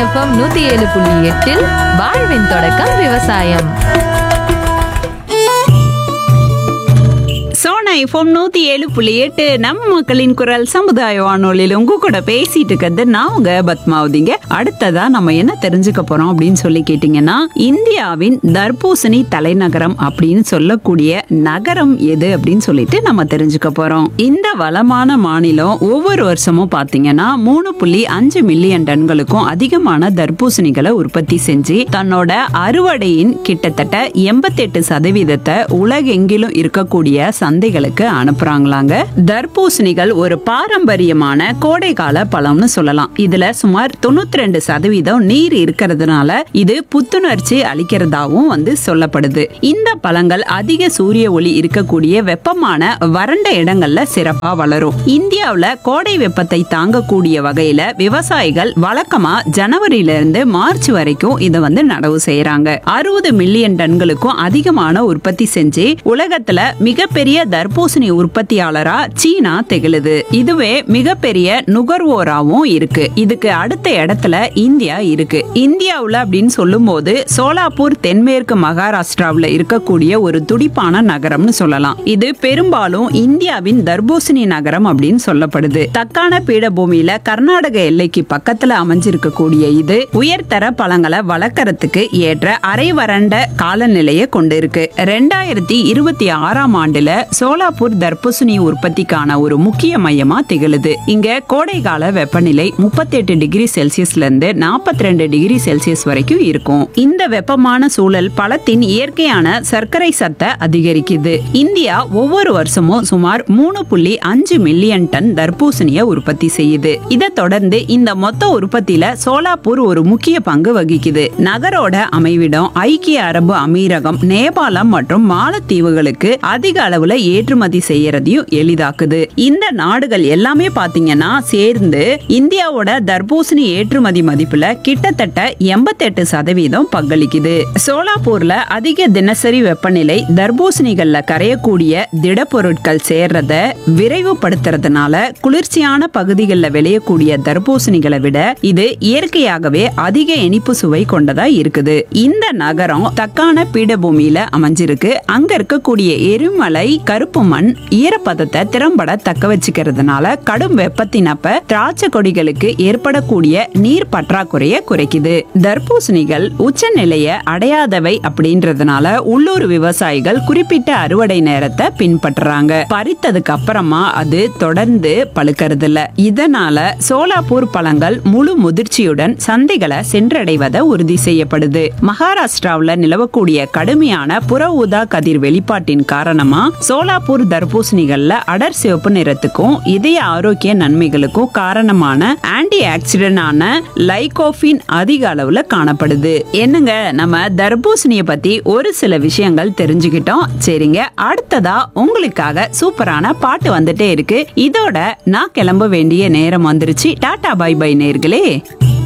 FM நூத்தி ஏழு புள்ளி எட்டில் வாழ்வின் தொடக்கம் விவசாயம் சோனா எஃப்எம் நூத்தி ஏழு புள்ளி எட்டு நம்ம மக்களின் குரல் சமுதாய வானொலியில் உங்க கூட பேசிட்டு இருக்கிறது நான் உங்க பத்மாவதிங்க அடுத்ததா நம்ம என்ன தெரிஞ்சுக்க போறோம் அப்படின்னு சொல்லி கேட்டீங்கன்னா இந்தியாவின் தர்பூசணி தலைநகரம் அப்படின்னு சொல்லக்கூடிய நகரம் எது அப்படின்னு சொல்லிட்டு நம்ம தெரிஞ்சுக்க போறோம் இந்த வளமான மாநிலம் ஒவ்வொரு வருஷமும் பாத்தீங்கன்னா மூணு புள்ளி அஞ்சு மில்லியன் டன்களுக்கும் அதிகமான தர்பூசணிகளை உற்பத்தி செஞ்சு தன்னோட அறுவடையின் கிட்டத்தட்ட எண்பத்தெட்டு சதவீதத்தை உலகெங்கிலும் இருக்கக்கூடிய சந்தைகளுக்கு அனுப்புறாங்களாங்க தர்பூசணிகள் ஒரு பாரம்பரியமான கோடைகால பழம்னு சொல்லலாம் இதுல சுமார் தொண்ணூத்தி ரெண்டு சதவீதம் நீர் இருக்கிறதுனால இது புத்துணர்ச்சி அளிக்கிறதாவும் வந்து சொல்லப்படுது இந்த பழங்கள் அதிக சூரிய ஒளி இருக்கக்கூடிய வெப்பமான வறண்ட இடங்கள்ல சிறப்பா வளரும் இந்தியாவுல கோடை வெப்பத்தை தாங்கக்கூடிய வகையில விவசாயிகள் வழக்கமா ஜனவரியில இருந்து மார்ச் வரைக்கும் இதை வந்து நடவு செய்யறாங்க அறுபது மில்லியன் டன்களுக்கும் அதிகமான உற்பத்தி செஞ்சு உலகத்துல மிகப்பெரிய தர்பூசணி உற்பத்தியாளரா சீனா திகழுது இதுவே மிகப்பெரிய நுகர்வோராவும் இருக்கு இதுக்கு அடுத்த இடத்துல இந்தியா இருக்கு இந்தியாவுல அப்படின்னு சொல்லும் போது சோலாப்பூர் தென்மேற்கு மகாராஷ்டிராவுல இருக்கக்கூடிய ஒரு துடிப்பான நகரம்னு சொல்லலாம் இது பெரும்பாலும் இந்தியாவின் தர்பூசணி நகரம் அப்படின்னு சொல்லப்படுது தக்கான பீடபூமியில கர்நாடக எல்லைக்கு பக்கத்துல அமைஞ்சிருக்கக்கூடிய இது உயர்தர பழங்களை வளர்க்கறதுக்கு ஏற்ற அரை வறண்ட காலநிலையை கொண்டு இருக்கு ரெண்டாயிரத்தி இருபத்தி ஆறாம் ஆண்டுல சோலாப்பூர் தர்பூசணி உற்பத்திக்கான ஒரு முக்கிய மையமா திகழுது இங்க கோடைகால வெப்பநிலை 38 டிகிரி செல்சியஸ்ல இருந்து 42 ரெண்டு டிகிரி செல்சியஸ் வரைக்கும் இருக்கும் இந்த வெப்பமான சூழல் பழத்தின் இயற்கையான சர்க்கரை சத்தை அதிகரிக்குது இந்தியா ஒவ்வொரு வருஷமும் சுமார் மூணு புள்ளி அஞ்சு மில்லியன் டன் தர்பூசணியை உற்பத்தி செய்யுது இதை தொடர்ந்து இந்த மொத்த உற்பத்தியில சோலாப்பூர் ஒரு முக்கிய பங்கு வகிக்குது நகரோட அமைவிடம் ஐக்கிய அரபு அமீரகம் நேபாளம் மற்றும் மாலத்தீவுகளுக்கு அதிக அளவுல ஏற்றுமதி செய்யறதையும் எளிதாக்குது இந்த நாடுகள் எல்லாமே பாத்தீங்கன்னா சேர்ந்து இந்தியாவோட தர்பூசணி ஏற்றுமதி மதிப்புல கிட்டத்தட்ட எண்பத்தெட்டு சதவீதம் பங்களிக்குது சோலாப்பூர்ல அதிக தினசரி வெப்பநிலை தர்பூசணிகள்ல கரையக்கூடிய திடப்பொருட்கள் சேர்றத விரைவுபடுத்துறதுனால குளிர்ச்சியான பகுதிகளில் விளையக்கூடிய தர்பூசணிகளை விட இது இயற்கையாகவே அதிக இனிப்பு சுவை கொண்டதா இருக்குது இந்த நகரம் தக்கான பீடபூமியில அமைஞ்சிருக்கு அங்க இருக்கக்கூடிய எரிமலை கருப்பு மண் ஈரப்பதத்தை திறம்பட தக்க வச்சுக்கிறதுனால கடும் வெப்பத்தினப்ப திராட்சை கொடிகளுக்கு ஏற்படக்கூடிய நீர் பற்றாக்குறைய குறைக்குது தர்பூசணிகள் உச்சநிலைய அடையாதவை அப்படின்றதுனால உள்ளூர் விவசாயிகள் குறிப்பிட்ட அறுவடை நேரத்தை பின்பற்றுறாங்க பறித்ததுக்கு அப்புறமா அது தொடர்ந்து பழுக்கிறது இல்ல இதனால சோலாப்பூர் பழங்கள் முழு முதிர்ச்சியுடன் சந்தைகளை சென்றடைவதை உறுதி செய்யப்படுது மகாராஷ்டிராவுல நிலவக்கூடிய கடுமையான புற ஊதா கதிர் வெளிப்பாட்டின் காரணமா சோலாப்பூர் தர்பூசணிகள்ல அடர் சிவப்பு நிறத்துக்கும் இதய ஆரோக்கிய நன்மைகளுக்கும் காரணமான ஆன்டி ஆக்சிடென்ட் ஆன லைகோஃபின் அதிக அளவுல காணப்படுது என்னங்க நம்ம தர்பூசணியை பத்தி ஒரு சில விஷயங்கள் தெரிஞ்சுக்கிட்டோம் சரிங்க அடுத்ததா உங்களுக்காக சூப்பரான பாட்டு வந்துட்டே இருக்கு இதோட நான் கிளம்ப வேண்டிய நேரம் வந்துருச்சு டாடா பை பை நேர்களே